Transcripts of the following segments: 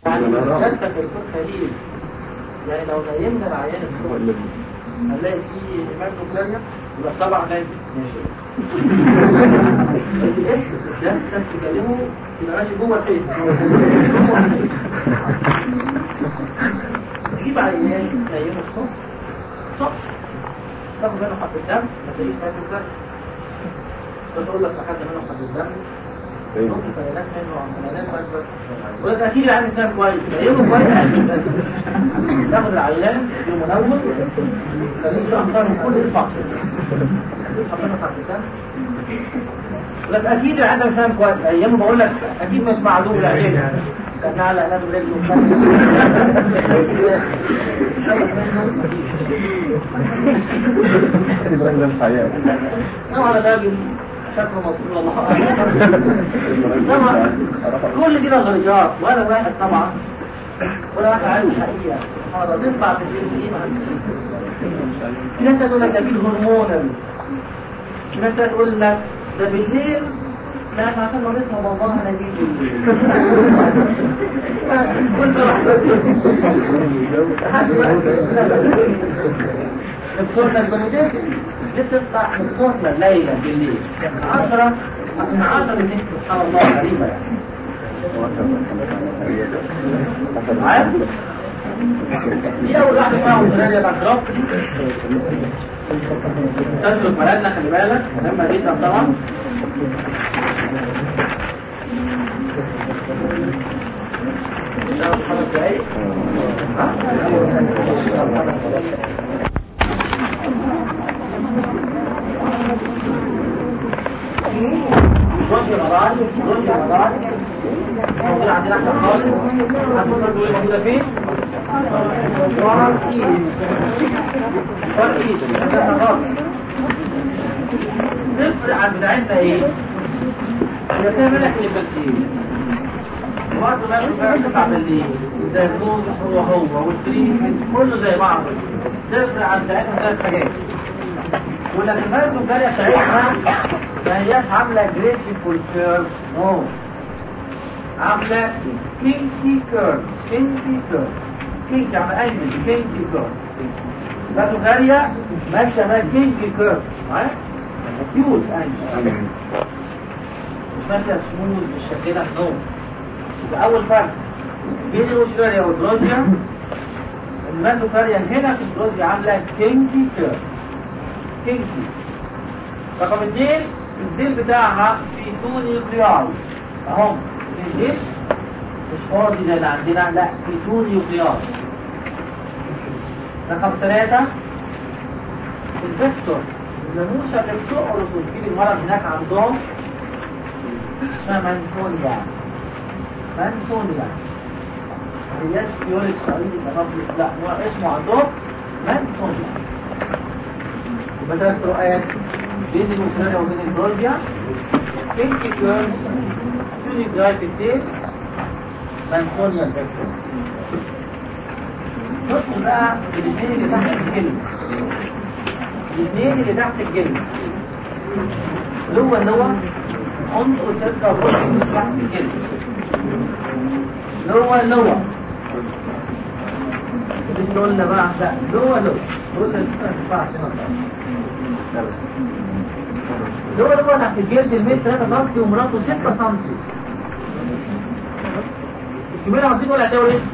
يعني شتى في الكون خليل يعني لو نيمنا العيان الصبح هنلاقي فيه إيمان نوكليا يبقى طبعا نايم ماشي بس اسكت ده انت تكلمه يبقى ماشي جوه الحيط تجيب عيان تنيمه الصبح الصبح تاخد منه حبة دم ما تلاقيش مايكرو كلاس تقول لك لحد منه حبة دم وقت اكيد العيان اسنان كويس يوم كويس تاخد العيان يوم منور خليه يشرب من كل الفصل لك اكيد العيان ده اسنان كويس ايامه بقول لك اكيد مش معلوم العيان كان على عناد برجله طبعا راجل شكله مصروف الله طبعا كل دي نظريات وانا واحد طبعا ولا واحد عارف الحقيقه هذا تطلع في الجيل دي في ناس تقول لك ده بالهرمونال في ناس تقول لك ده بالليل لا عشان مريضها باباها انا جيت بالليل كل دكتورنا البنوديسي بتطلع دكتورنا ليلة بالليل عشرة من عشرة من سبحان الله غريبة يعني عارف؟ دي أول واحدة اسمها أوستراليا باكروب تسلك بلدنا خلي بالك مهمة جدا طبعا خمس دقايق رشد رمضان رشد رمضان موجود عندنا احنا خالص هتوصل دول موجودة فين؟ فرقيد فرقيد عندنا خالص تفرق عن بتاعتنا ايه؟ هي تعمل احنا البكتيريا برضه بقى بقى تطلع بالليل زي الدوز هو هو والتريتمنت كله زي بعض تفرق عن بتاعتنا ثلاث حاجات والأكمال الجارية بتاعتها ما هياش عاملة جريسيفول كيرف نو عاملة كينكي كيرف كينكي كيرف كينكي يعني أنجل كينكي كيرف ذاته جارية ماشية ما كينكي كيرف معايا؟ كيوت أنجل مش ماشية سموز بالشكل ده نو يبقى أول فرق بين الأوستراليا والبروزيا الماتوكاريا هنا في البروزيا عاملة كينكي كيرف كينكي رقم اثنين الديل بتاعها في تو نيوكلياي اهم الديل مش فاضي زي اللي عندنا لا في تو نيوكلياي رقم ثلاثة الفيكتور الناموسة اللي بتقرص وتجيب المرض هناك عندهم اسمها مانسونيا مانسونيا ما هياش فيوليك صعيدي تنفس لا هو اسمه عندهم مانسونيا يبقى ثلاث رؤيات بين المسلمة وبين البروجيا بينكي كيرن توني جاي في التيل مانسونيا الفيكتور ندخل بقى الاثنين اللي تحت الجلد الاثنين اللي تحت الجلد لو اللي هو عنده ستة وفرق تحت الجلد لو اللي هو قلنا بقى لا لو لو قلنا ما ينفعش لو لو تحت الجلد المتر 3 سم ومراته 6 سم الكمية عاوزين ولا هتقول ايه؟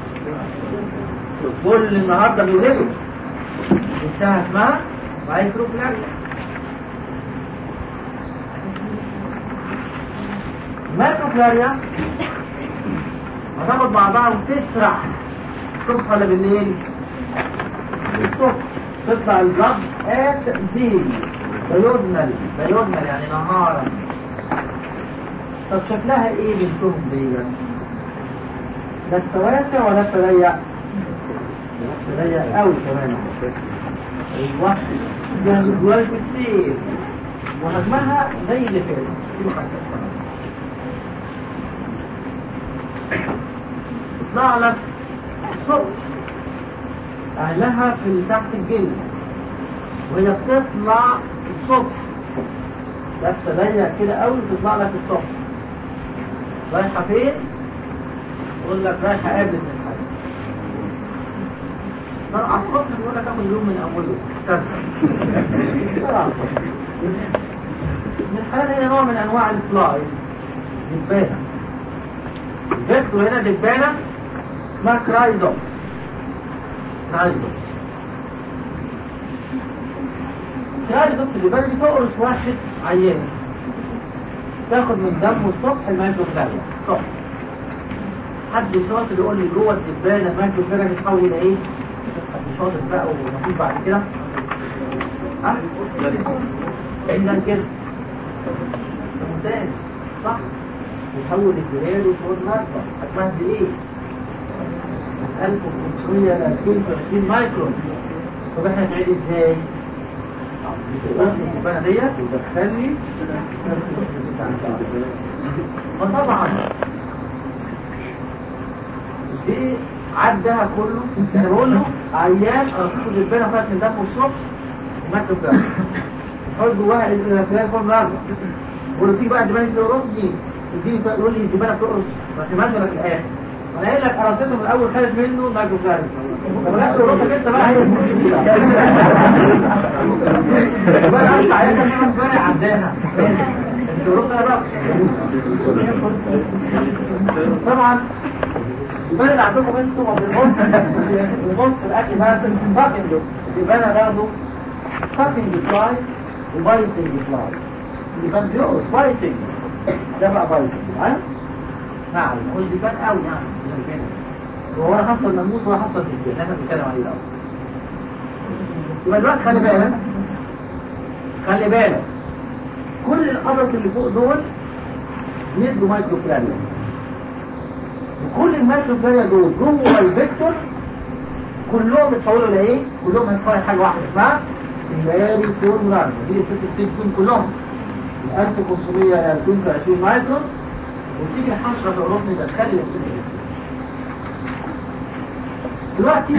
كل النهارده بيولدوا انتهى اسمها مايكروفلاك المايكروفلاريا هتاخد بعضها وتسرح الصبح ولا بالليل؟ الصبح تطلع البلد ات ديلي بيودنال بيودنال يعني نهارا طب شكلها ايه بنتهم دي؟ ده التواسع ولا التضيق؟ تضيق قوي كمان ايوه ده جوال كتير وحجمها زي اللي فات كيلو خمسة يطلع لك صوت أهلها في تحت الجلد وهي بتطلع الصبح لابسة ضيق كده قوي تطلع لك الصبح رايحة فين؟ يقول لك رايح اقابل من حاجه طلع الصبح يقول لك اخد اليوم من اوله من حالة هنا نوع من انواع الفلايز دبانة الفيكتور هنا دبانة اسمها كرايزوم كرايزوم كرايزوم في الدبانة دي تقرص واحد عيان تاخد من دمه الصبح الميكروفلاريا الصبح حد شاطر يقول لي جوه الدبانة الميكروفلاريا بتحول الى ايه؟ حد شاطر بقى ومفيش بعد كده ها؟ عندنا كده ممتاز صح يحول الجهاز وتقول مرضى هتمهد ايه 1500 ل 2020 مايكرون طب احنا هنعيد ازاي البنا ديت وتدخل لي فطبعا دي عدها كله انا بقول له عيان ارصده البنا فات من دمه الصبح ومات له حط جواها الخلال فورم الاربع ولو تيجي بقى دماغي تقرص دي تيجي تقول لي دماغك تقرص ما تمثل لك الاخر انا قايل لك قرصته من الاول خدت منه مايكرو فلارس طب لا تقرصك انت بقى هي بقى انت عايزك تعمل فرع عداها انت قرصت بقى طبعا يبقى اللي عندكم انتوا بالنص بالنص الاكل بقى ساكن يبقى انا باخده ساكن فلاي وبايتنج فلاي اللي كان بيقرص بايتنج ده بقى بايتنج معايا؟ نعم هو اللي كان قوي يعني وهو حصل الناموس وهو حصل في الجيل احنا بنتكلم عليه الاول يبقى دلوقتي خلي بالك خلي بالك كل القبض اللي فوق دول بيدوا مايكرو فلاريا وكل المايكرو فلاريا دول جوه الفيكتور كلهم يتحولوا لايه؟ كلهم هيتحولوا حاجه واحده اسمها سيمباري فورمولار دي الفيكتور ستيشن كلهم 1500 ل 2020 مايكرون وتيجي الحشرة في الركن تدخل السنين دلوقتي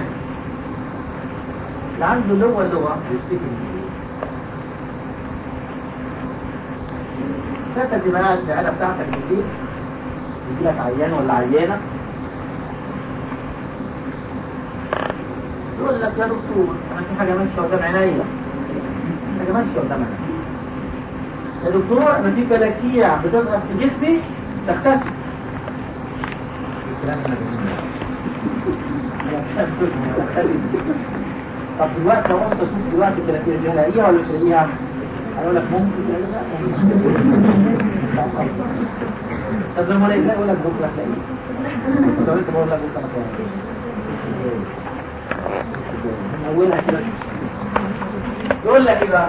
اللي عنده لغة لغة بيشتكي فاتت دماغات العيلة بتاعتك بالليل يجي لك عيان ولا عيانة يقول لك يا دكتور انا في حاجة ماشية قدام عينيا حاجة ماشية قدام عينيا يا دكتور انا في كلاكيع بتظهر في جسمي تختفي الكلام طب دلوقتي لو انت شفت دلوقتي الكلاكيع دي هلاقيها ولا مش هلاقيها؟ هيقول لك ممكن طب لما الاقي يقول لك بكره تلاقيه طب انت بقول لك بكره ما تلاقيش من اولها كده يقول لك ايه بقى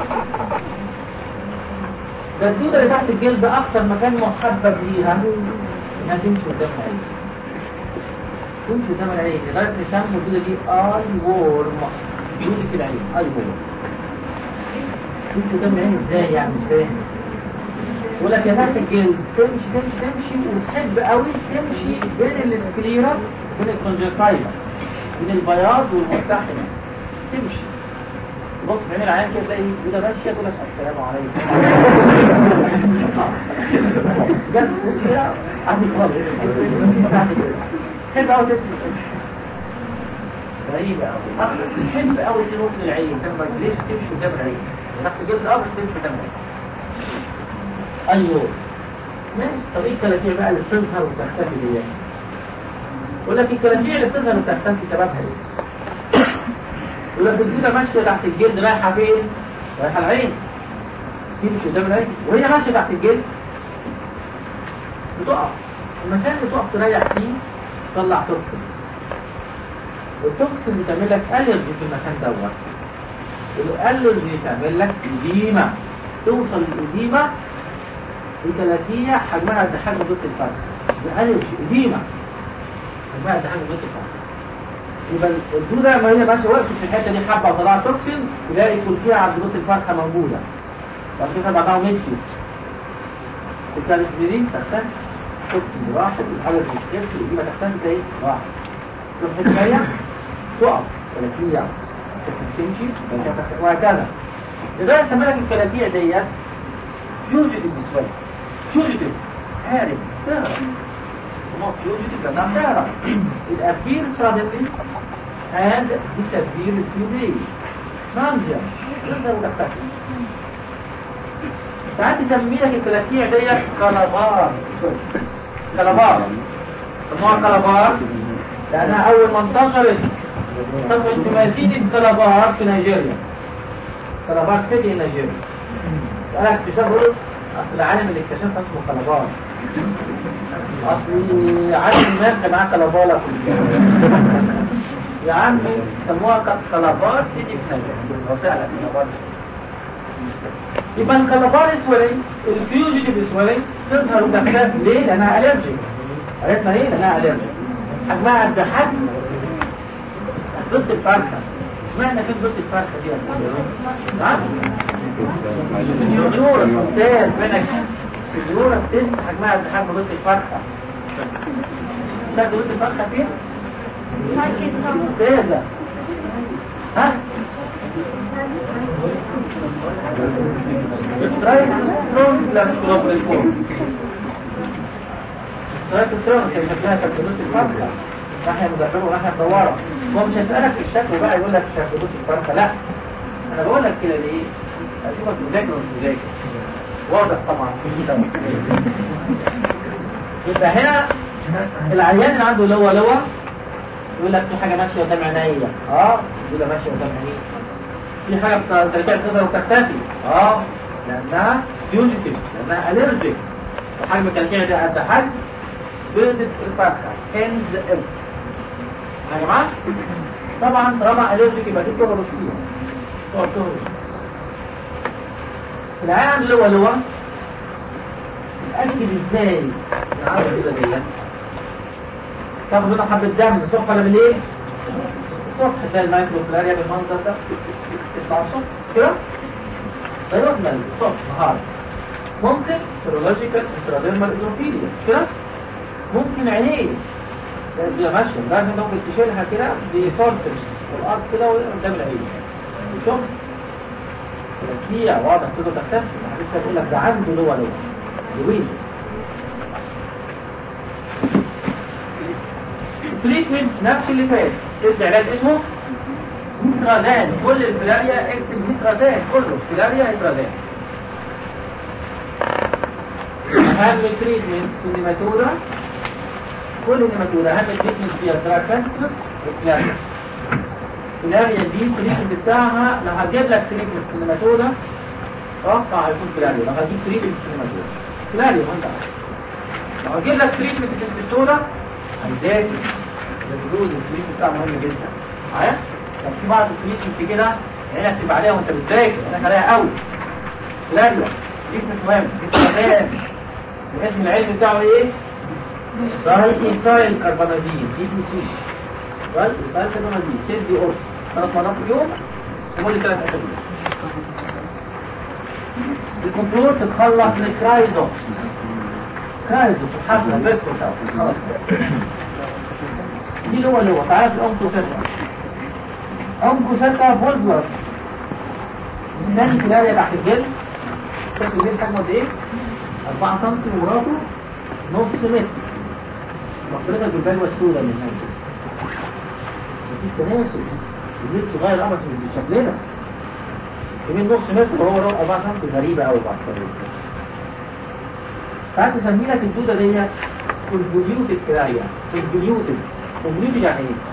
ده الدودة اللي تحت الجلد أكتر مكان محبب ليها إنها تمشي قدام العين تمشي قدام العين لغاية ما يسموا الدودة دي آي وورم دودة العين آي وورم تمشي قدام العين إزاي يعني مش فاهم يقول لك يا تحت الجلد تمشي تمشي تمشي وتحب قوي تمشي بين السكليرا وبين الكونجكتايفا بين البياض والملتحمة تمشي بص في عين العين كده تلاقي كده ماشيه تقول لك السلام عليكم جد كده عندي خالص حلو قوي تمشي غريبة قوي حلو قوي تنوص للعين ليش تمشي قدام العين تحت الجلد الأرض تمشي قدام العين ايوه ماشي طب ايه الكلاكيع بقى اللي بتظهر وتختفي دي يقول لك الكلاكيع اللي بتظهر وتختفي سببها ايه يقول لك الدودة ماشية تحت الجلد رايحة فين؟ رايحة العين تمشي قدام العين وهي ماشية تحت الجلد بتقف المكان اللي تقف تريح فيه تطلع توكسين والتوكسين بتعمل لك الرجي في المكان دوت الالرجي تعمل لك اديمة توصل الاديمة بثلاثية حجمها قد حجم ضد الفرس الالرجي اديمة حجمها قد حجم ضد الفرس يبقى الدودة ما هي ماشية وقفت في الحتة دي حبة وطلعت توكسين تلاقي يكون فيها عند نص الفرخة موجودة بعد كده بعدها مشيت الثالث دي تختفي توكسين راحت الأول تختفي الإجابة تختفي زي راحت تروح حتة جاية تقف ثلاثية تمشي وهكذا لذلك سمى لك الكلاكيع ديت فيوجيتيف ديسبلاي فيوجيتيف هارب تهرب بيسموها فيوجيتيف لانها بتهرب it appears suddenly and disappears in few days transient تظهر وتختفي ساعات يسمي لك الكلاكيع ديت كلابار كلابار سموها كلابار لانها اول ما انتشرت انتشرت في مدينة كلابار في نيجيريا كلابار سيتي نيجيريا اسألك اكتشافه اصل العالم اللي اكتشفها اسمه كلابار اصل عالم المال معاه كلابالا يا عمي سموها كلابار سيتي في نيجيريا هو فعلا كلابار يبقى الكلابار سويلنج الفيوجيتيف سويلنج تظهر وتختفي ليه؟ لانها الرجيك عرفنا ليه؟ لانها الرجيك حجمها قد حجم ضد الفرخه اشمعنى كان ضد الفرخه دي نعم سنيورا ممتاز منك سنيورا السيست حجمها قد حجم ضد الفرخه شكل ضد الفرخه فين؟ ممتازه ها؟ الترايكسترون لاسكولوب الفورس الترايكسترون كان شكلها شكلوت الفرخة ناحية مدبرة وناحية مدورة هو مش هيسألك في الشكل بقى يقول لك شكلوت الفرخة لا انا بقول لك كده ليه اشوفك تذاكر ومش تذاكر واضح طبعا يبقى هنا العيان اللي عنده لوا لوا يقول لك في حاجة ماشية قدام عينيا اه يقول ماشية قدام عينيا في حاجة بترجع تظهر وتختفي اه لأنها فيوجيتيف لأنها أليرجيك وحجم الكلكية دي قد حجم بيضة الفرخة هنز ال يا جماعة طبعا طالما أليرجيك يبقى دي تهرس فيها تقعد تهرس العيان اللي هو اللي هو نتأكد ازاي نعرف كده دي تاخد منها حبة دم الصبح ولا بالليل؟ الصبح تلاقي المايكرو فلاريا بالمنظر ده تطلع الصبح كده فيروح من الصبح نهار ممكن سيرولوجيكال انتراديرمال ايزوفيليا كده ممكن عينيه دي ماشيه لازم ممكن تشيلها كده بفورتس والارض كده قدام العين شوف تركيع واضح كده تختفي حضرتك تقول لك ده عنده لوا لوا لويس تريتمنت نفس اللي فات العلاج اسمه مترازان كل الفلاريا اكتب مترازان كله فلاريا مترازان اهم تريتمنت في النيماتودا كل النيماتودا اهم تريتمنت فيها تراكنتس وفلاريا فلاريا دي التريتمنت بتاعها لو هجيب لك تريتمنت في النيماتودا اتوقع هيكون فلاريا لو هجيب تريتمنت في النيماتودا فلاريا ما لو هجيب لك تريتمنت في السيتودا هيذاكر الجلود التريتمنت بتاعه مهم جدا معايا كان في بعض التريتمنت كده عينك تبقى عليها وانت بتذاكر عينك عليها قوي فلاريا تريتمنت مهم تريتمنت الاسم العلمي بتاعه ايه؟ راي ايسايل كربونازين دي بي سي راي ايسايل كربونازين تدي قرص ثلاث مرات في اليوم ومولي ثلاث اسابيع الكنترول تتخلص من الكرايزوكس كرايزوكس حسنة بيتكو خلاص دي اللي هو اللي هو تعالى في الأنكوسيتا أنكوسيتا فولبلس تاني فلاريا تحت الجلد شكل الجلد حجمه قد ايه؟ 4 سم ومراته نص متر مقدرتها بالبلوى السوداء من هنا مفيش تناسب الجلد صغير اه بس مش بشكلنا يمين نص متر وهو 4 سم غريبة قوي بعد كده ساعات تسمي لك الدودة دي كونفوليوتد كرايا كونفوليوتد كونفوليوتد يعني ايه؟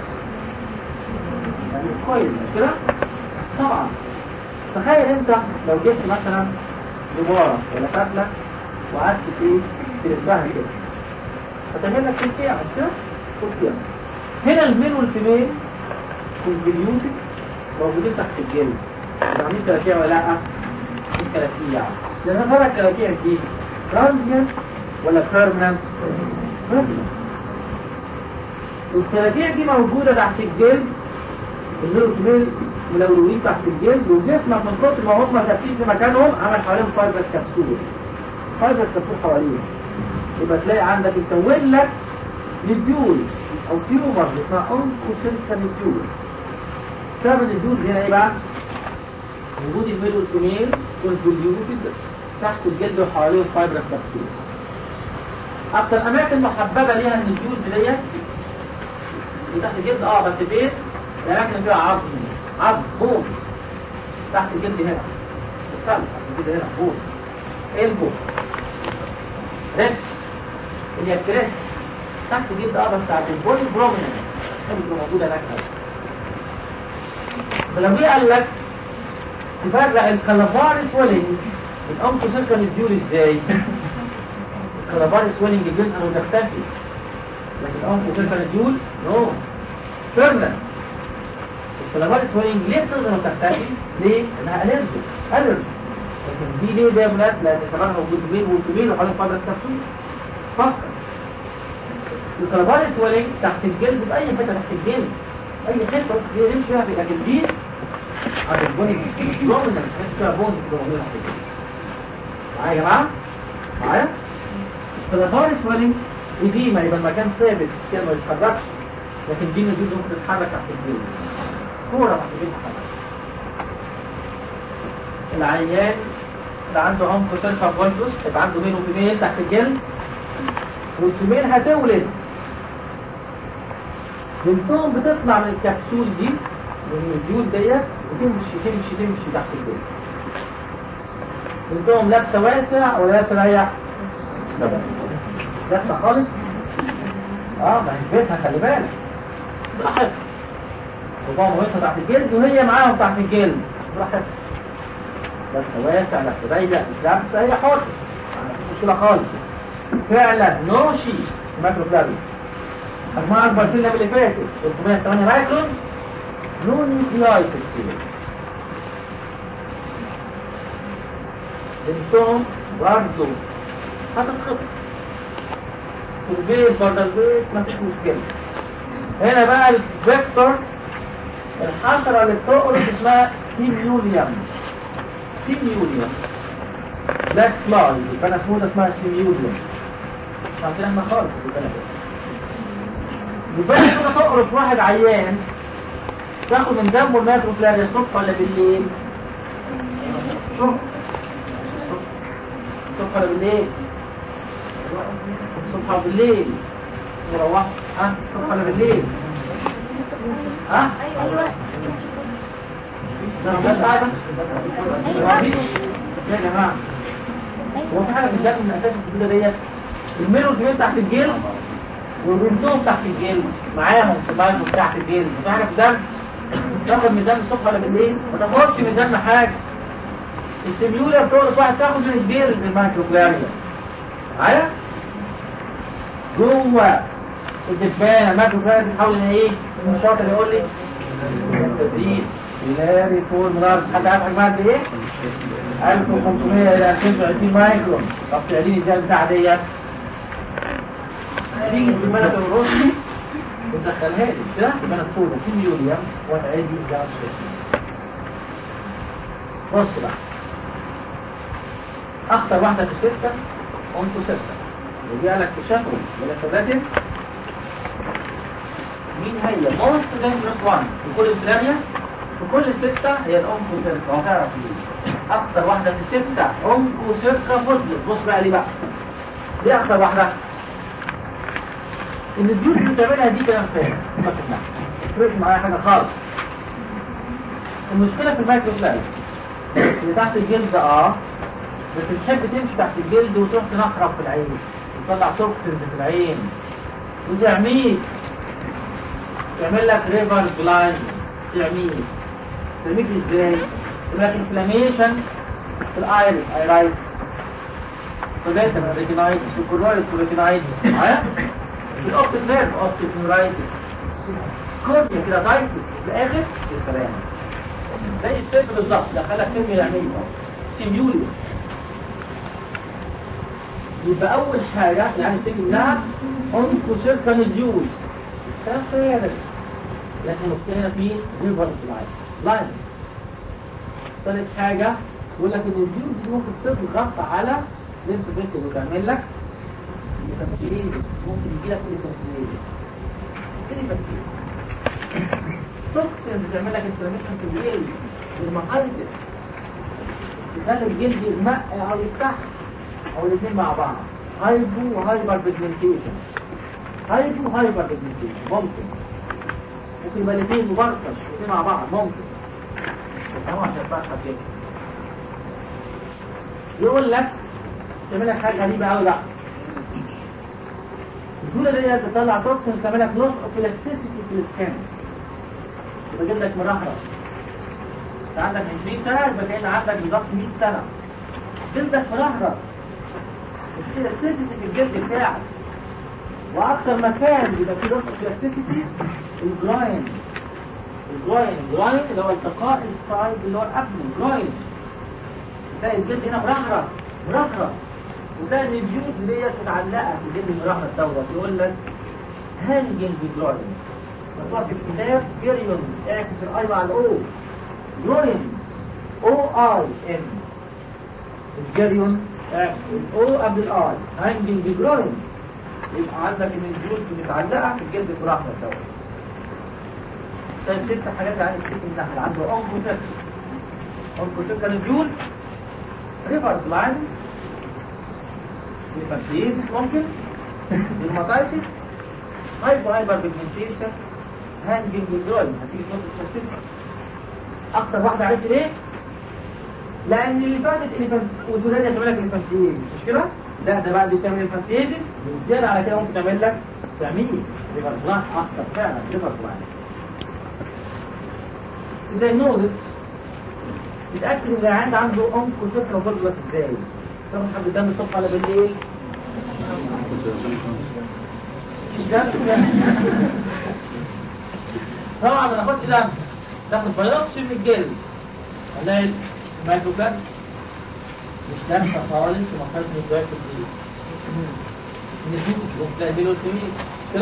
يعني كويس مش كده؟ طبعا تخيل انت لو جبت مثلا زبارة ولا فتلة وقعدت ايه تلفها كده هتعمل لك تلفيع مش كده؟ تلفيع هنا الميل والفيميل كونفوليوتد موجودين تحت الجلد عاملين كلاكيع ولا لا؟ دي كلاكيع لان ترى الكلاكيع دي ترانزيانت ولا بيرمننت؟ بيرمننت والكلاكيع دي موجودة تحت الجلد النيروتوميل ملولوين تحت الجلد وجسمك من كتر ما هم ثابتين في مكانهم عمل حواليهم فايبرس كبسول فايبرس كبسول حواليهم يبقى تلاقي عندك يكون لك نيبيول او تيومر اسمها اونكوسيلكا نيبيول سبب النيبيول هنا ايه بقى؟ وجود الميل والفيميل كونفوليوتد تحت الجلد وحواليهم فايبرس كبسول اكتر اماكن محببه ليها النجوم ديت تحت الجلد اه بس فين الاماكن اللي فيها عظم عظم بون تحت الجلد هنا القلب تحت الجلد هنا بون البو ريب اللي هي الكريس تحت الجلد اه بس بتاعت البون بروميننت اللي موجوده هناك فلو جه قال لك تفرق الكالافاري سويلنج الأنف سيركل الديول ازاي؟ الكالافاري سويلنج الجزء انه تختفي لكن الأنف سيركل الديول نو فيرلا الكالافاري سويلنج ليه بتقدر انه تختفي؟ ليه؟ انها الرجي الرجي لكن دي ليه ده يا ولاد؟ لان سببها موجود ميل وكبير وحوالين فادرس كبسول فكر الكالافاري سويلنج تحت الجلد بأي حتة تحت الجلد أي حتة ممكن يمشي فيها لكن دي على البني دومينال تحس فيها بون دومينال معايا يا جماعه معايا فالاتاري سويلنج إديمة يبقى المكان ثابت كده ما يتحركش لكن دي نزول ممكن تتحرك تحت الجلد كورة تحت الجلد تتحرك العيان اللي عنده عمق ترفع فولتوس يبقى عنده ميل وفيميل تحت الجلد والفيميل هتولد بنتهم بتطلع من الكبسول دي من الديول ديت وتمشي تمشي تمشي تحت الجلد بنتهم لابسه واسع ولا لابسه ضيق؟ لابسه خالص اه ما هي بيتها خلي بالك براحتها وبابا واسع تحت الجلد وهي معاهم تحت الجلد براحتها لابسه واسع لابسه ضيق مش لابسه هي حر مش مشكله خالص فعلا نوشي ماكرو بلابي حجمها اكبر سنه من اللي فاتت 308 مايكرون نو نيوكلاي في السيل بنتهم برضه هتتخطف في البيت بره البيت مفيش مشكله هنا بقى الفيكتور الحشرة اللي بتقرص اسمها سيميوليوم سيميوليوم بلاك فلاي البنا سمودة اسمها سيميوليوم مش عارفين احنا خالص البنا البنا كده تقرص واحد عيان تاخد من دمه الماكرو فلاريا الصبح ولا بالليل الصبح الصبح ولا بالليل الصبح ولا بالليل مروح ها الصبح ولا بالليل ها ده انا بس قاعده يا جماعه هو في حاجه في الجسم من اساس الجديده ديت الميلو كبير تحت الجلد وبنتهم تحت الجلد معاهم في المايكرو تحت الجلد في حاجه في الدم تاخد من الدم الصبح ولا بالليل ما تاخدش من الدم حاجه السيميوليا بتقرص واحد تاخد من الجلد المايكروبلاريا معايا جوه الدبانه المايكروبلاريا بتحاول ان ايه الشاطر يقول لي تزيد بلاري فور منار حد عارف حجمها قد ايه 1500 الى 2020 مايكرون طب تعليني ازاي البتاع ديت تيجي في الملك الروسي وتدخلها لي كده يبقى انا الصوره في اليوريا وتعيدي ده بص بقى اخطر واحده في السته انتو سته يجي لك في شهر ولا ثلاثه مين هي موست دينجرس وان في كل الثانيه في كل الستة هي الأنكو سيركا وهتعرف ليه أكثر واحدة في الستة أنكو سيركا فضلت بص بقى ليه بقى دي أكثر واحدة ان الديوت اللي بتعملها دي كلام فارغ ما تفرقش معايا حاجه خالص المشكله في المايكرو فلاي اللي تحت الجلد اه بس بتحب تمشي تحت الجلد وتروح تنخرب في العين وتطلع توكسينز في العين وتعميك تعمل لك ريفر بلايند تعميك تعميك ازاي؟ تعمل لك انفلاميشن في الايرس ايرايتس فبيتا ريتينايتس وكورويد ريتينايتس معايا؟ في الاوبتيك نيرف اوبتيك نيرايتس كورنيا كده تايتس في الاخر يا سلام زي السيف بالظبط دخلك فيلم يعني سيميولي يبقى اول حاجه يعني تيجي منها انكو سيركل الجيوز كلام فارغ لكن المشكله هنا في ريفرس لاين لاين ثالث حاجه يقول لك ان الجيوز دي ممكن تضغط على لينس بيسل وتعمل لك تفكيرين ممكن يجي لك كل تفكيرين كل تفكير توكسين بتعمل لك انفلاميشن في الجلد المحايتس تخلي الجلد يغمق او يفتح او الاثنين مع بعض هايبو وهايبر بيجمنتيشن هايبو وهايبر بيجمنتيشن ممكن ممكن يبقى الاثنين مبركش الاثنين مع بعض ممكن بس هو عشان تبقى كده يقول لك تعمل لك حاجه غريبه قوي بقى الدوله دي تطلع توكسين تعمل لك لوس اوف الاستيسيتي في السكان بجيب لك مرحله انت عندك 20 سنه يبقى كان عندك بالظبط 100 سنه جلدك مرهرة في الاستيسيتي في الجلد بتاعك واكتر مكان يبقى فيه لوس اوف الاستيسيتي الجراين الجراين الجراين اللي هو التقاء السايد اللي هو الابن الجراين تلاقي الجلد هنا مرهرة مرهرة وتلاقي ان الجيوت ديت متعلقه في الجلد المرهرة دوت يقول لك هانجنج جراين مكتوب في الكتاب جيريون اعكس الاي مع الاو جراين او اي ام الجيريون الاو قبل الاي هانجنج جراين يبقى عندك ان الجيوت متعلقه في الجلد المرهرة دوت طيب ست حاجات عن الست النحل عنده انكوسيت انكوسيت كان الجول ريفرز لاين الفانتيزيس ممكن الماتايتس هايبو هايبر بيجمنتيشن هانجنج جروين هتيجي تنط التستيس اكتر واحده عرفت ليه؟ لان اللي فاتت الفانت وسودانيا تعمل لك الفانتيزيس مش كده؟ لا ده بعد تعمل الفانتيزيس زياده على كده ممكن تعمل لك تعميل ريفرز لاين اكتر فعلا ريفرز لاين زي النوزس يتأكد ان العيان عنده أنكو سكر وبرجلس ازاي تاخد حب دم الصبح ولا بالليل طبعا انا اخدت دم تاخد بيوبسي من الجلد هنلاقي الميكروبات مش دافع خالص وما خدش من الجواب كتير نجيب وتلاقي بيلو التميز كده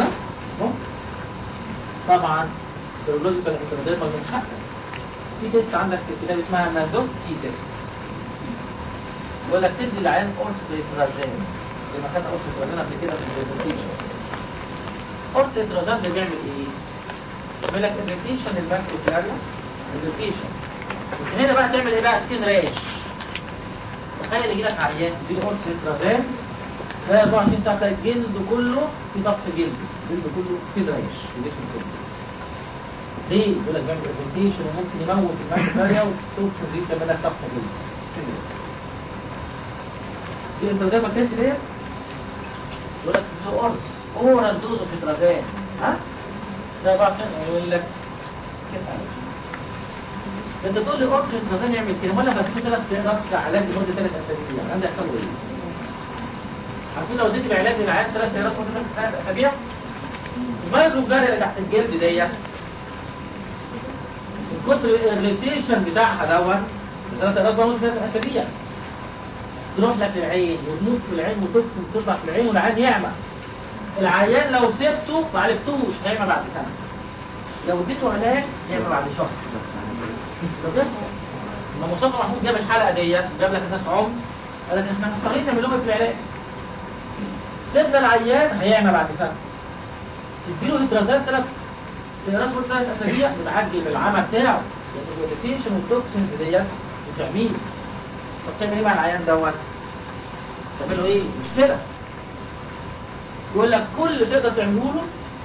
طبعا السيرولوجيكال انتروديرمال من حقك في تيست عندك في الكتاب اسمها مازوت تي تيست يقول لك تدي العيان اورثوترازين زي ما خدنا اورثوترازين قبل كده في البرزنتيشن اورثوترازين ده بيعمل ايه؟ بيعمل لك اريتيشن الماكروفلاريا اريتيشن هنا بقى تعمل ايه بقى سكين ريش تخيل يجي لك عيان دي اورثوترازين ده 24 ساعه تلاقي الجلد كله في ضغط جلد الجلد كله في ريش الجسم كله ليه؟ يقول لك بيعمل برزنتيشن وممكن يموت الماكروفلاريا وتوصل دي تعمل لك ضغط جلد في انت قدامك كيس ليه؟ يقول لك له قرص اورال دوز اوف اترازان ها؟ ده بقى عشان يقول لك كده انت تقول لي قرص اترازان يعمل كده ولا بس في ثلاث راس علاج لمده ثلاث اسابيع عندي يحصل له ايه؟ عارفين لو اديت العلاج للعيان ثلاث راس لمده ثلاث اسابيع المايكروفلاريا اللي تحت الجلد ديت من كتر الريتيشن بتاعها دوت ثلاث راس لمده ثلاث اسابيع تروح لك العين وتموت في العين وتكسم تطلع في العين والعين يعمى العيان لو سبته ما عالجتوش هيعمى بعد سنه لو اديته علاج يعمى بعد شهر ده بيحصل لما مصطفى محمود جاب الحلقه ديت جاب لك الناس عمر قال لك احنا مضطرين نعمل لهم في العلاج سيبنا العيان هيعمى بعد سنه تديله هيدرازات ثلاث راس ثلاث اسابيع بتعجل العمى بتاعه لان الريتيشن والتوكسين ديت بتعميه طب تعمل ايه مع العيان دوت؟ تعمل له ايه؟ مشكلة يقول لك كل اللي تقدر تعمله له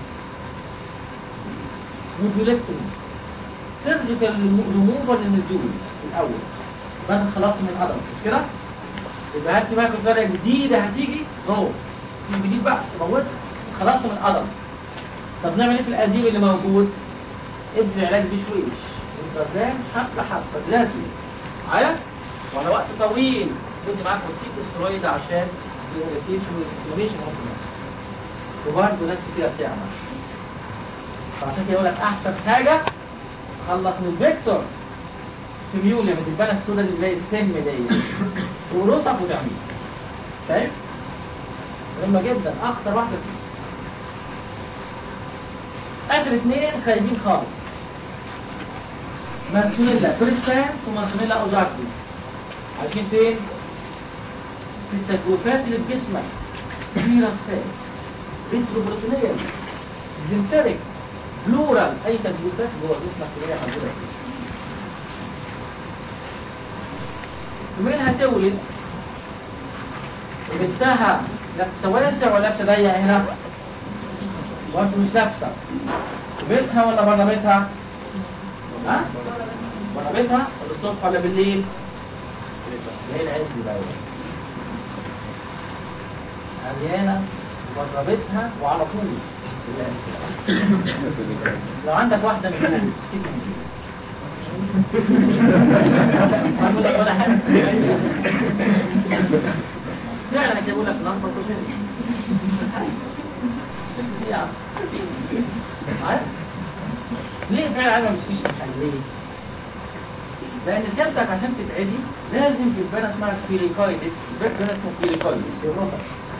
موديولكتومي سيرجيكال ريموفال للنزول الاول بعد خلاص من القدم مش كده؟ يبقى هات بقى كفايه جديده هتيجي اهو في جديد بقى تموت خلصت من القدم طب نعمل ايه في القديم اللي موجود؟ ادي العلاج بشويش انت حبه حبه لازم معايا؟ وعلى وقت طويل بدي معاك كورتيكوسترويد عشان الاريتيشن والانفلاميشن ممكن يحصل وبرضه ناس كتير بتعمل فعشان كده يقول لك احسن حاجه خلص من فيكتور سيميوليا من البانه السوداء اللي زي السم دي ورصق وتعمل فاهم؟ مهمه جدا اكتر واحده فيه اخر اثنين خايبين خالص مارشميلا بريستانس ومارشميلا اوزاكي عارفين فين؟ في التجويفات اللي في جسمك فيروسات ريتروبروتينيال زنتريك بلورال اي تجويفات جوه جسمك تلاقيها موجوده ومنها تولد بنتها لابسه واسع ولا لابسه ضيق هنا وانت مش لابسه بيتها ولا بره بيتها ها بره بيتها ولا الصبح ولا بالليل ايه العز بقى عريانه بره بيتها وعلى طول لو عندك واحده من دول ما أقول لك ولا حاجه فعلا هجيبوا لك نمبر عارف ليه فعلا عايز ما مشيش ليه لان سيادتك عشان تتعدي لازم تتبنى اسمها سبيريكايدس تتبنى اسمه سبيريكايدس الرطب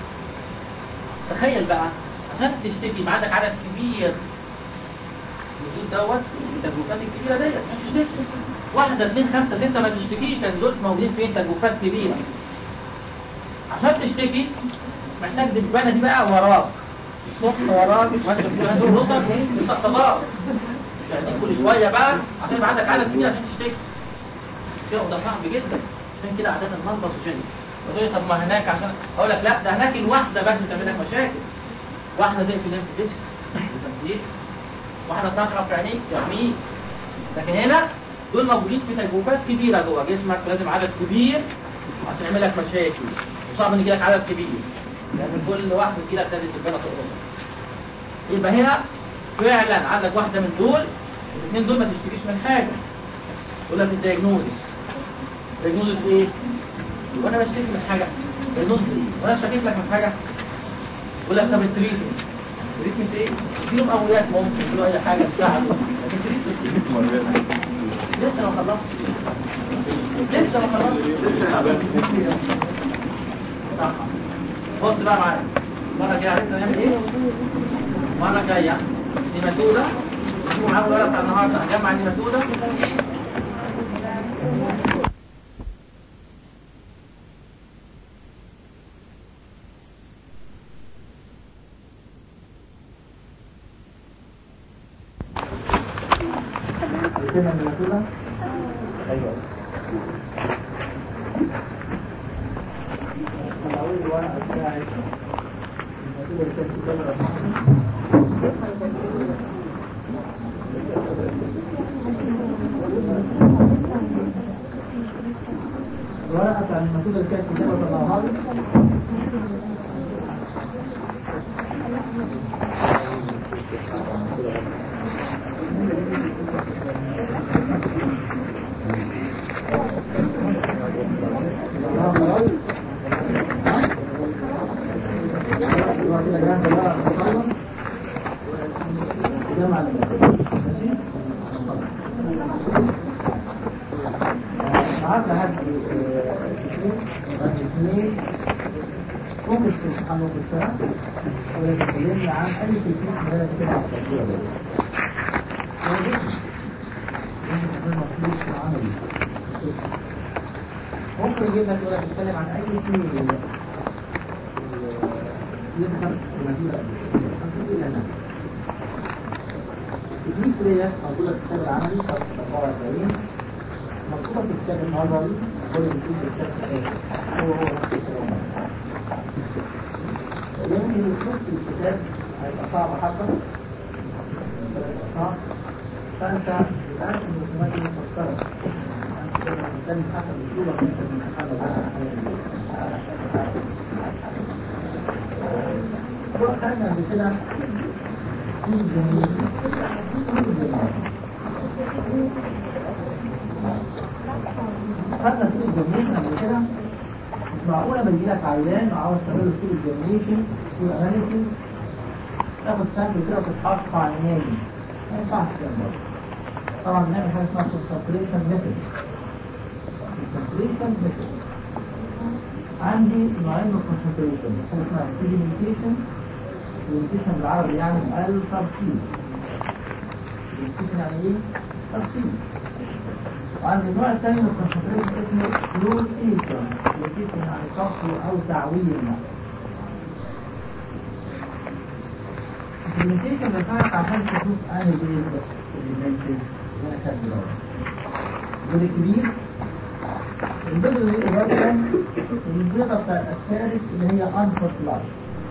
تخيل بقى عشان تشتكي يبقى عندك عدد كبير الوجود دوت التجوفات الكبيره ديت مش تشتكي واحده اثنين خمسه سته ما تشتكيش لان دول موجودين فين تجوفات كبيره عشان تشتكي محتاج دبانه دي بقى وراك الصبح وراك وانت بتقول دول رطب مستقصدات يعني كل شويه بقى عشان يبقى عندك عدد كبير عشان تشتكي شيء ده صعب جدا عشان كده عاده ننبط وشني وتقول لي طب ما هناك عشان اقول لك لا ده هناك الواحده بس تعمل لك مشاكل واحده زي في نفس الجسم وتنفيذ واحده تنخرب في عينيك ترميك لكن هنا دول موجودين في تجوفات كبيره جوه جسمك لازم عدد كبير عشان يعمل لك مشاكل وصعب ان يجي لك عدد كبير لان كل واحده تجي لك لازم تبقى تقرصها يبقى هنا فعلا عندك واحده من دول الاثنين دول ما تشتكيش من حاجه يقول لك الدياجنوزس الدياجنوزس ايه؟ وانا بشتكي من حاجه الدياجنوزس ايه؟ وانا اشتكيت لك من حاجه يقول لك طب التريتمنت التريتمنت ايه؟ اديله مقويات ممكن اديله اي حاجه تساعده لكن التريتمنت لسه ما خلصتش لسه ما خلصتش بص بقى معايا المره الجايه عرفنا نعمل ايه؟ المره الجايه نيماتودا نجيبوا معاهم الورقه بتاع النهارده هجمع النيماتودا عرفتنا النيماتودا؟ ايوه أقول الورقة بتاعت النيماتودا اللي كانت بتتكلم الورقة بتاع النيماتودا اللي كانت بتتكلم طلعها لي ممكن تتحمل بالسنة ولكن تكلمنا عن أي تكنيك من هذا كده على التشريع ده. ممكن تكون مطلوب في العمل. ممكن يجيب لك ولا تتكلم عن أي شيء يظهر في مدينة إلى نفسه. التكنيك دي موجودة في الكتاب العملي صفحة 44 مكتوبة في الكتاب النظري كل بيكون بالشكل ده هو هو نفس الكلام يمكن الخط الكتاب هيبقى صعب حبة هيبقى صعب فأنت بتعرف إن الرسومات دي مفسرة أنت تقدر تتكلم حسب أسلوبك أنت من تتحمل خدنا قبل كده في الجميل في الجميل خدنا في الجميل قبل كده مش معقولة بيجي لك عيان وعاوز تعمل له سوق الجرنيشن سوق اناليسيس تاخد سامبل كده وتتحط عينين ما ينفعش كده برضه طبعا بنعمل حاجة اسمها concentration method concentration method عندي نوعين من concentration حاجة اسمها sedimentation sedimentation بالعربي يعني الترسيب sedimentation يعني ايه؟ ترسيب وعند النوع الثاني من الكونسنتريشن اسمه فلوتيشن فلوتيشن يعني صفو او تعويم الفلوتيشن بتاعك عشان تشوف انهي جريد الديمنشن اللي انا كاتبه دوت دول الكبير البيضة اللي هي البيضة بتاع الأسفارس اللي هي unfertilized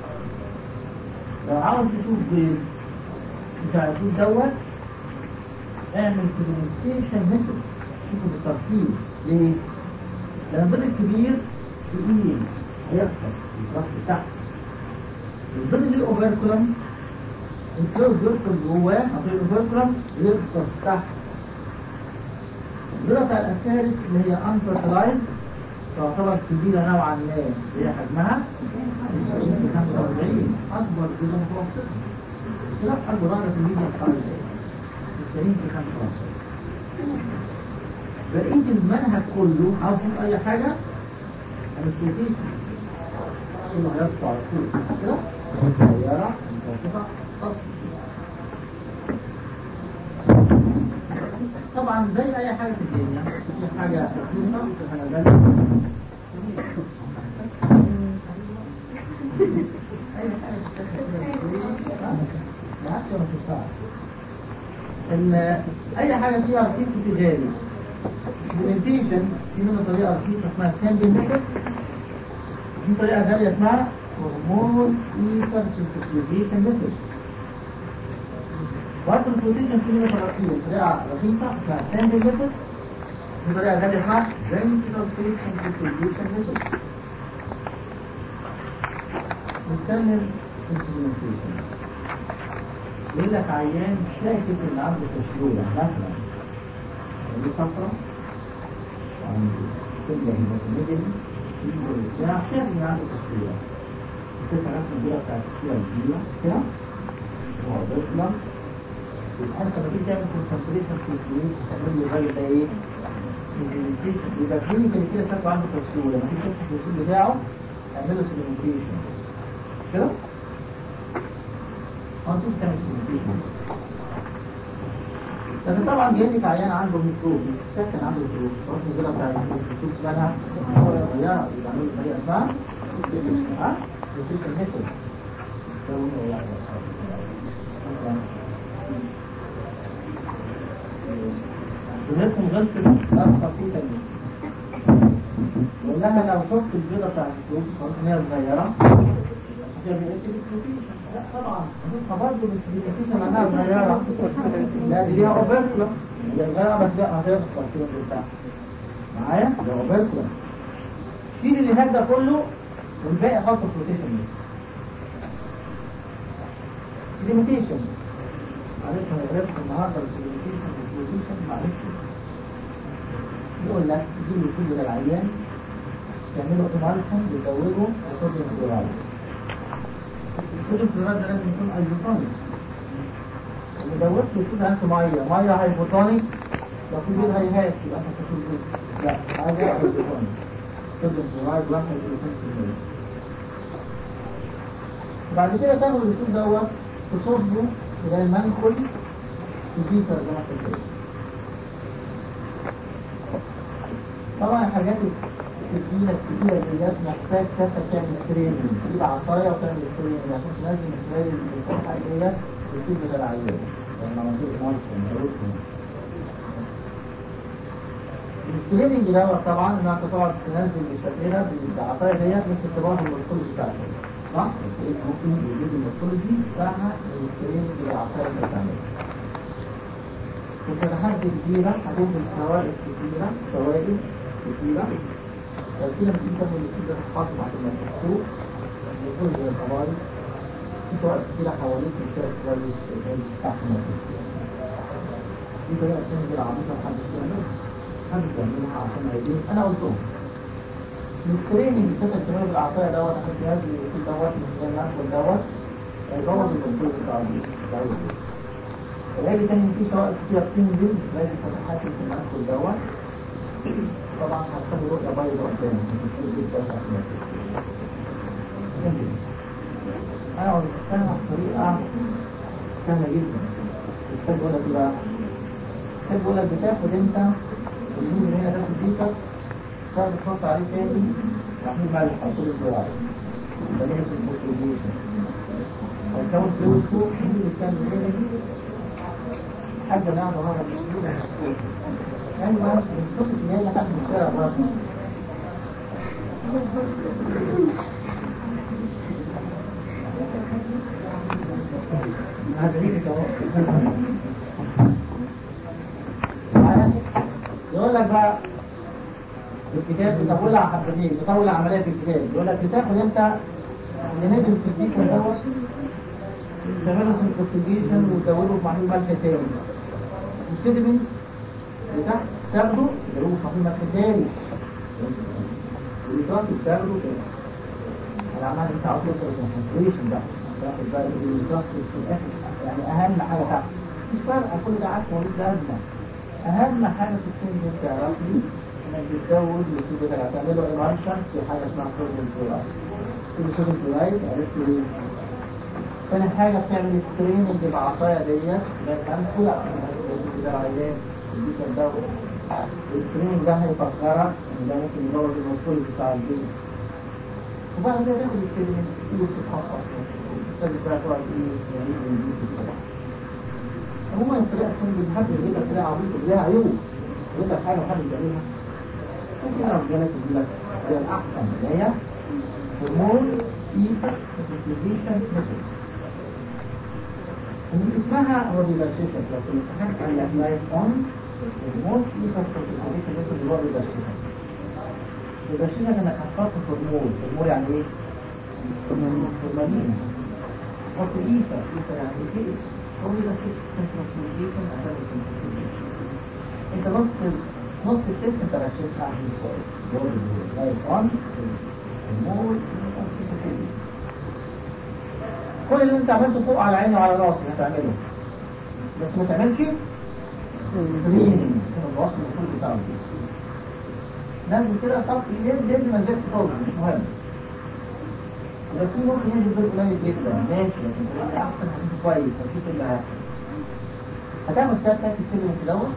لو عاوز تشوف بيض بتاع البيض دوت اعمل سيجمنتيشن ميثود شوفه بالتفصيل ليه؟ لما البيض الكبير تقيل هيخسر الراس بتاعته البيض اللي اوفركولم الكلوز بيدخل جواه عن طريق الاوفركولم يغطس تحت البيضة بتاع الأسفارس اللي هي unfertilized تعتبر كبيرة نوعا ما هي حجمها 90 45 أكبر بيضة متوسطة كده أكبر درجة في الميديا سايز 90 في 45 بقية المنهج كله عاوز تشوف أي حاجة الانستيتيشن كله هيطلع على طول كده سيارة متوسطة خط. طبعا زي اي حاجه في الدنيا في حاجه رخيصه وفي حاجه غاليه اي حاجه بالعكس ولا تدفع اي حاجه فيها رخيص وفي غالي الامبلمنتيشن في منها طريقه رخيصه اسمها سامبل ميثود في طريقه غاليه اسمها هرمون ايثر سنترفيوجيشن ميثود برضه البروتيشن في منها طريقتين طريقه رخيصه اسمها سامبل ميثود في طريقه غاليه اسمها فينترال فريكشن ديستريبيوشن ميثود نتكلم في السيجمنتيشن يقول لك عيان شاكك ان عنده تشلوله مثلا دي صفرة وعنده كلمة ميدل بتاع شاكك ان عنده تشلوله بتسعى رسم الدولة بتاعت التشلوله الكبيرة كده هو بيطلع يبقى انت لما تيجي تعمل كونسنتريشن في الفلوس هتعمل له الراجل ده ايه؟ يبقى كلينيكال كده شكله عنده تشلوله لما تيجي تفتح الفلوس بتاعه اعمل له سيجمنتيشن كده؟ هنشوف تعمل سيجمنتيشن لكن طبعا جاي لك عيان عنده ميكروب مش ساكن عنده ميكروب خلاص الجرعه بتاع الميكروب تشوف لها صغيره يبقى عملوا طريقه اسمها ها؟ نيوتريشن ميثود ولكن غلطة أرقى في تلميذ بقول لها لو شفت البيضة بتاع الفلوس خلاص إن هي صغيرة عشان بيقلت البروتين لا طبعا هتبقى برضه مش بيقلتش معناها صغيرة لا دي ليها أوبركولا هي صغيرة بس لا هتخسر كده بتاع معايا ده أوبركولا شيل اللي هناك ده كله والباقي حطه بروتيشن ليميتيشن معلش انا قريت النهارده الليميتيشن والبروتيشن معلش يقول لك تجيب كل ده العيان تعمله اوتومالشن بتزوده بصوديوم كلورايد الصوديوم كلورايد ده لازم يكون ايزوتونيك اللي دوت له كده انت ميه ميه هايبوتونيك لو في بيض هيهات يبقى انت هتاكل بيض لا عايز ايزوتونيك صوديوم كلورايد 1 بعد كده تاخد الرسول دوت تصبه الى المنخل في بيتر زي ما انت شايف طبعا الحاجات الكتيرة الكتيرة ديت محتاج تاخد تعمل ستريننج تجيب عصاية وتعمل ستريننج عشان تنزل من خلال الفتحة ديت الرسول بتاع العيان لما منظور مالش الستريننج دوت طبعا انها تقعد تنزل بالشكل بالعصاية ديت بس تبقى الرسول بتاعته صح؟ ممكن يجيب الميثولوجي بتاعها التريننج بالعصاية اللي بتعملها. وفتحات كبيرة هتنزل سوائل كتيرة سوائل كتيرة كده لما تيجي تاخد الكتيرة تحطه بعد ما تحطوه يكون زي الطوارئ في سوائل كتيرة حواليك مش كده كويس تستحمل دي طريقة تنزل عبيطة محدش بيعملها محدش بيعملها عشان عايزين أنا قلتهم السكريننج بتاعت الشباب العصاية دوت عشان تنزل الوكيل دوت من خلال المنفذ دوت هيبوظ الكنترول بتاع الدوري العلاج تاني في سواء كتير بتنزل لازم فتحات في المنفذ دوت طبعا هتخلي رؤية بيضاء قدامك مش هتجيب بس انا قلت لها بطريقة سهلة جدا محتاج اقول لك بقى محتاج اقول لك بتاخد انت اليمين من هنا تاخد بيتك تقعد تحط عليه تاني رايحين بقى للحصول الزراعي ده ليه في البوتيجيشن هيكون فلوس فوق مين اللي كان هنا حد نعم هذا ايوه الصوت اللي هي لحد من الشارع برضه هذا ليك اهو يقول لك بقى الكتاب بتطول على حبتين بتطول عمليه في الكتاب يقول لك بتاخد انت اللي نزل في الديكن دوت تعمله سنترفيجيشن وتزوده بمحلول ملح تاني السيدمنت بتاعك تاخده تزوده بمحلول ملح تاني والإطراس بتاخده تاني انا عمال انت عاوز توصل للكونسنتريشن بقى تاخد بقى الإطراس في الاخر يعني اهم حاجه تحت مش فارقه كل ده عارف ملوش لازمه اهم حاجه في السن دي تعرف لي انك بتزود الاسلوب بتاعك هتعمله ايمانشن في حاجه اسمها صوديوم كلورايد الصوديوم كلورايد عرفت ليه؟ ثاني حاجه بتعمل سكريننج بعصايه ديت بقت انفل عشان ده العيان يديك الدواء السكريننج ده هيفكرك ان ده ممكن يبوظ المسؤول بتاع البيت وبعد كده تاخد السكريننج تيجي تتحقق تستخدم بقى تقعد ايه يعني ايه هو الطريقة السنة دي حد يجيب لك طريقة عبيطة ليها عيوب يقول لك حاجة وحد بيعملها ممكن انا رجالة تقول لك هي الأحسن اللي هي هرمون إيفا سبستيفيشن ميثود اسمها ريلاشيشن لو في الامتحان قال لك لايف اون هرمون إيفا سبستيفيشن ميثود اللي هو ريلاشيشن ريلاشيشن انك هتحط هرمون هرمون يعني ايه؟ هرمونين حط إيفا إيفا يعني ايه؟ هو ده سنترفيوجيشن عشان السنترفيوجيشن انت نص نص التست انت رشيتها عشان السؤال جواب لايف 1 المول كل اللي انت عملته فوق على عيني وعلى راسي هتعمله بس ما تعملش سكريننج كان الوصف المفروض بتاعه نازل كده صف ليه ليه ما نزلش خالص مش مهم لو في ممكن ينزل دول قليل جدا ماشي لكن اللي احسن هتبقى كويس هتشوف اللي هيحصل هتعمل سيادتك في السلم دوت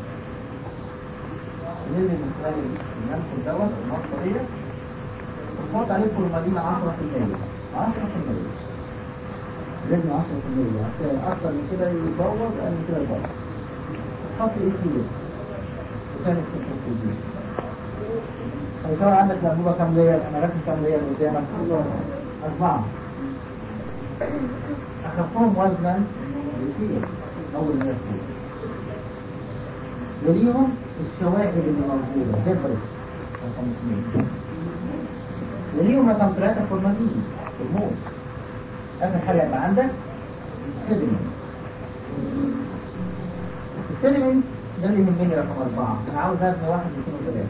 نزل من خلال الملح دوت المنطقه ديت وتحط عليه فورمالين 10% 10% لازم 10% عشان اكتر من كده يبوظ اقل من كده يبوظ تحط ايه فيه وكانت سنترفيوجيشن هيطلع عندك الانبوبه كام لير انا راسم كام لير قدامك أربعة أخفهم وزنا بكثير أول ما يكون يليهم الشواهد اللي موجودة دبرس رقم اثنين يليهم رقم ثلاثة فورمالين الموت آخر حاجة يبقى عندك السيدمنت السيدمنت ده اللي يهمني رقم أربعة أنا عاوز هذا واحد اثنين وثلاثة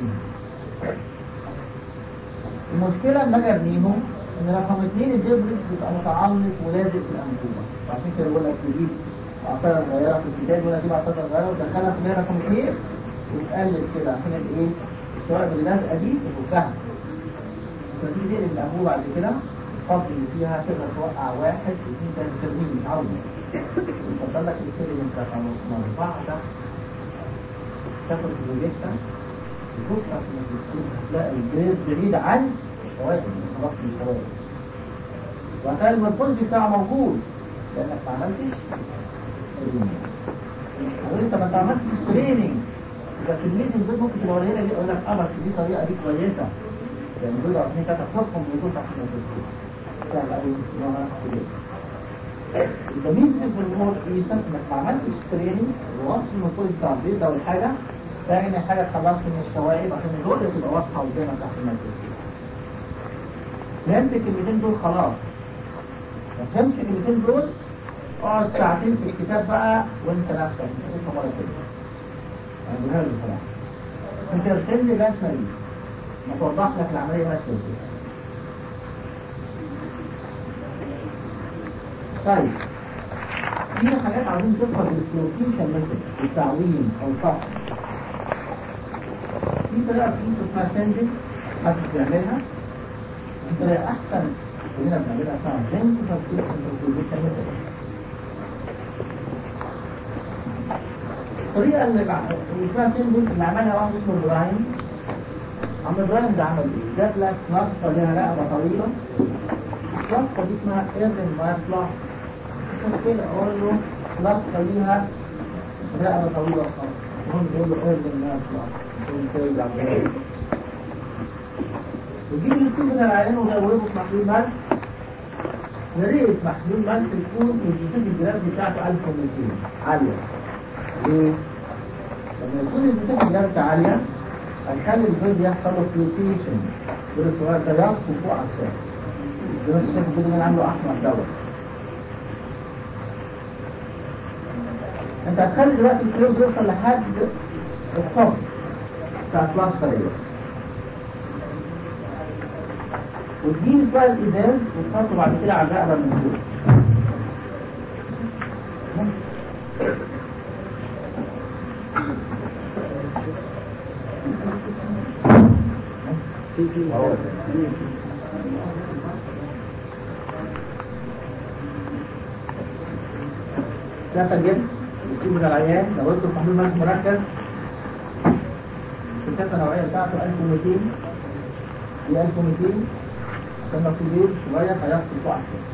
المشكلة لما أجي أرميهم ان رقم اثنين الدبرس بيبقى متعلق ولازق في الانبوبه وعشان كده بقول لك تجيب عصايه صغيره في الكتاب ولا تجيب عصايه صغيره وتدخلها في رقم اثنين وتقلب كده عشان ايه الشوائب اللي لازقه دي تفكها فتيجي تقلب الانبوبه بعد كده تفضل اللي فيها تقدر توقع واحد اثنين ثلاثه ترميم مش عاوز يفضل لك السيريم رقم اربعه ده تاخد البروجيكتا تبص عشان هتلاقي الجريد بعيد عن الشوائب خلاص من الشوائب وهتلاقي المنفوذ بتاعه موجود لانك ما عملتش اقول انت ما انت عملتش سكريننج يبقى كميه البيض ممكن تبقى قليله دي اقول لك اه بس دي طريقه دي كويسه يعني بيض او اثنين ثلاثه تحطهم بيضون تحت الميكروسكوب سهل قوي ان انا يبقى ميزه الهرمون ايسا انك ما عملتش سكريننج ووصل المنفوذ بتاع البيض او الحاجه ثاني حاجه تخلصت من الشوائب عشان الرؤيه تبقى واضحه قدامك تحت الميكروسكوب فهمت الكلمتين دول خلاص ما فهمتش الكلمتين دول اقعد ساعتين في الكتاب بقى وانت نفسك مش هتفهم ولا كلمه انا بقولها لك بصراحه انت ارسم لي الرسمه دي ما توضح لك العمليه ماشيه ازاي طيب في حاجات عايزين تفهم الفلوكيشن ميثود التعويم او الفحص في طريقه في اسمها سنجز حد بيعملها طريقة أحسن كلنا بنعملها اسمها جنس تفكير سنترفيوجيشن ميثود الطريقة اللي اسمها سيمبل اللي عملها واحد اسمه إبراهيم عم إبراهيم ده عمل إيه؟ جاب لك بلاستة ليها رقبة طويلة البلاستة دي اسمها إيرن ماير بلاست كده أقول له بلاستة ليها رقبة طويلة خالص هم بيقول له إيرن ماير بلاست يقول له كده وتجيب الكتب من العيان وتدوبه في محلول ملح يا ريت محلول ملح يكون الجسم الجرام بتاعته 1200 عالية ليه؟ لما يكون الجسم الجرام عالية هيخلي البيض يحصل له فلوتيشن البيض الصغير ده يطفو فوق على الساق زي ما انت شايف البيض اللي عامله احمر دوت انت هتخلي دلوقتي الفلوس يوصل لحد الطب بتاع كلاس فريق وتجيب بقى الازاز وتحطه بعد كده على الرقبه من فوق ده تجيب بتجيب من العيان لو قلت محمول ملح مركز الكاسه النوعيه بتاعته 1200 دي 1200 عشان لو في بيض صغير هيحصل فوق على الشفت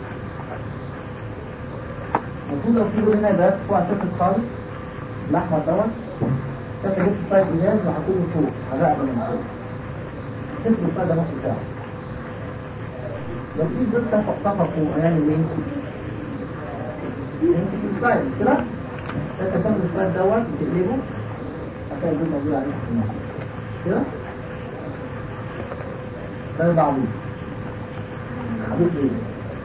المفروض لو في بيض هنا يبقى فوق على الشفت خالص الاحمر دوت كاسه جبت شويه ازاز وحطيته فوق على الرقبه من فوق تفرق بقى ده نص ساعه لو في بيض طفى طفى فوق هيعمل ايه؟ يمسك السلايد كده انت تاخد السلايد دوت وتقلبه هتلاقي البيض موجود عليه في النص كده ده بعضيه عبيط ليه؟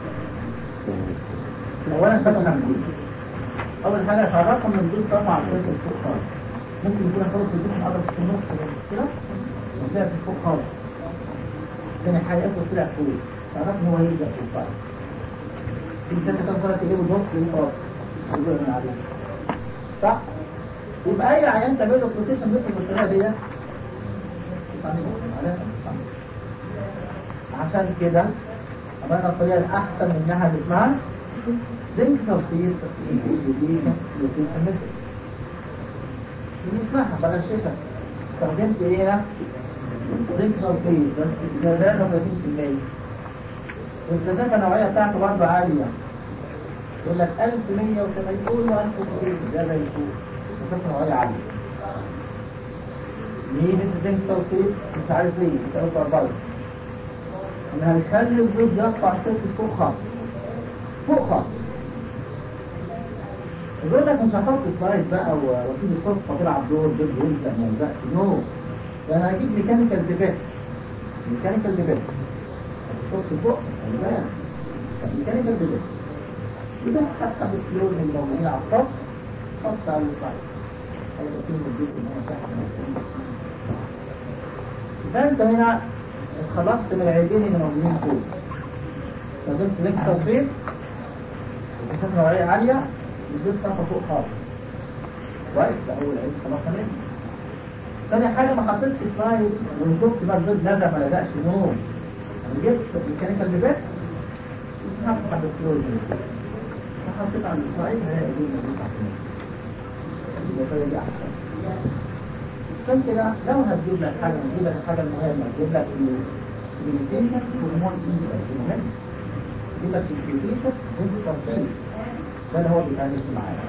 اولا فتح عن الجيل اول حاجه تعرفها من الجيل طبعا على الشاشه فوق خالص ممكن يكون خالص الجسم قدر في النص كده وطلع في فوق خالص تاني حاجه ياخد طلع فوق تعرف ان هو يبدا في الفرق في ستة كام سنة تجيبه نص للأرض يقول من عليه صح؟ يبقى أي عيان تعمل له بروتيشن مثل بالطريقة دي عشان كده عملنا الطريقة الأحسن منها اللي اسمها زنك سلفيت انفيزيليشن بروتيشن ميثود بنسمعها بغششها استخدمت ايه هنا؟ زنك سلفيت بس زرار 30% والكثافة النوعية بتاعته برضه عالية يقول لك 1180 قول له 1200 ده زي الفوق الكثافة النوعية عالية ليه انت زنك سلفيت مش عارف ليه بتسأله أربعة انها بتخلي الزوج يرفع الشرك فوق خالص فوق خالص يقول لك مش هحط سلايد بقى واسيب الصفحه تلعب دور ضد وانت ما يلزقش نو ده انا هجيب ميكانيكال ديبيت ميكانيكال ديبيت تحط فوق خلي بالك ميكانيكال ديبيت بس حتى بالفلور من الموجودين على الطب حط على السلايد هيبقى فيه مديك ان انا تحت يبقى انت هنا اتخلصت من العيبين اللي موجودين فوق فضلت لك تصفير وكثافة نوعية عالية وزيت طاقة فوق خالص كويس ده أول عيب خلاص هنعمل تاني حاجة ما حطيتش سلايد وشفت بقى الزيت لزق ما لزقش نور أنا جبت ميكانيكال ديبيت وحطيت على الفلويد فحطيت على السلايد هلاقي دي موجود تحت النور دي أحسن عشان كده لو هتجيب لك حاجة هتجيب لك الحاجة المهمة هتجيب لك الكوميونيكيشن هرمون انسايت المهم تجيب لك الكوميونيكيشن وانت ترتيب ده اللي هو بيتعامل معاك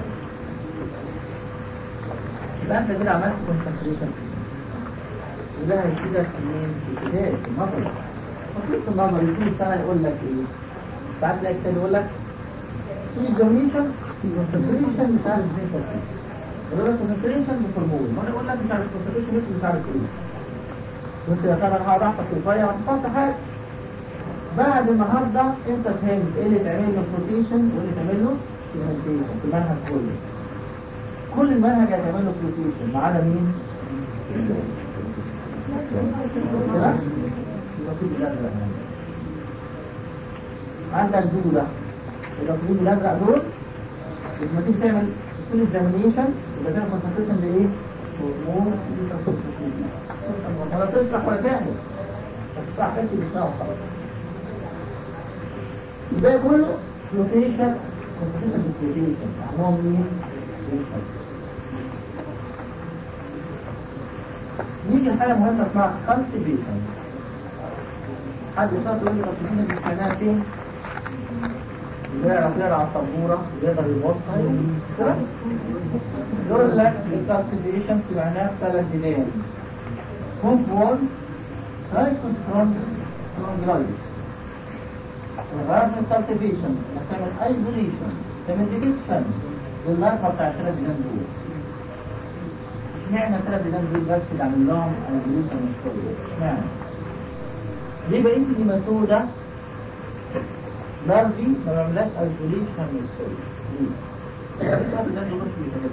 يبقى انت كده عملت كونسنتريشن وده هيفيدك منين في ابتدائي في النظري مطلوب في النظري طول السنة يقول لك ايه ساعات تلاقي كتاب يقول لك في جرميشن في كونسنتريشن مش عارف ازاي ترتيب يقول لك كونسنتريشن بهرمون وانا اقول لك مش عارف كونسنتريشن مش مش عارف ايه وانت يا ترى انا هقعد احفظ شويه ما تحفظش حاجه بعد النهارده انت فهمت ايه اللي تعمل له بروتيشن وايه اللي تعمل له سيجمنتيشن في المنهج كله كل المنهج هيتعمل له بروتيشن ما عدا مين؟ كده؟ يبقى في الازرق عندك الجودو ده يبقى في الازرق دول لما تيجي تعمل كل اكزامينيشن يبقى تعمل كونسنتريشن لايه؟ هرمون ولا تشرح ولا تعمل تشرح بس بتساوي خلاص الباقي كله فلوتيشن كونسنتريشن فلوتيشن اعمال مين؟ نيجي لحاجة مهمة اسمها كونسيبيشن حد يشرح يقول لي كونسيبيشن دي معناها فين؟ بيعرف يقرا على السبورة بيقدر يبص كده يقول لك الكالكوليشن في معناها ثلاث جنيه كنترول سايكوسترون الانجلايزس الغرض من الكالتيفيشن انك تعمل ايزوليشن تعمل ديتكشن لللارفا بتاع الثلاث بلان دول اشمعنى الثلاث بلان دول بس اللي عامل لهم ايزوليشن مش كويس اشمعنى؟ ليه بقيت النيماتودا لارفي ما بعملهاش ايزوليشن من السويل ليه؟ الثلاث بلان دول مش بيتكلموا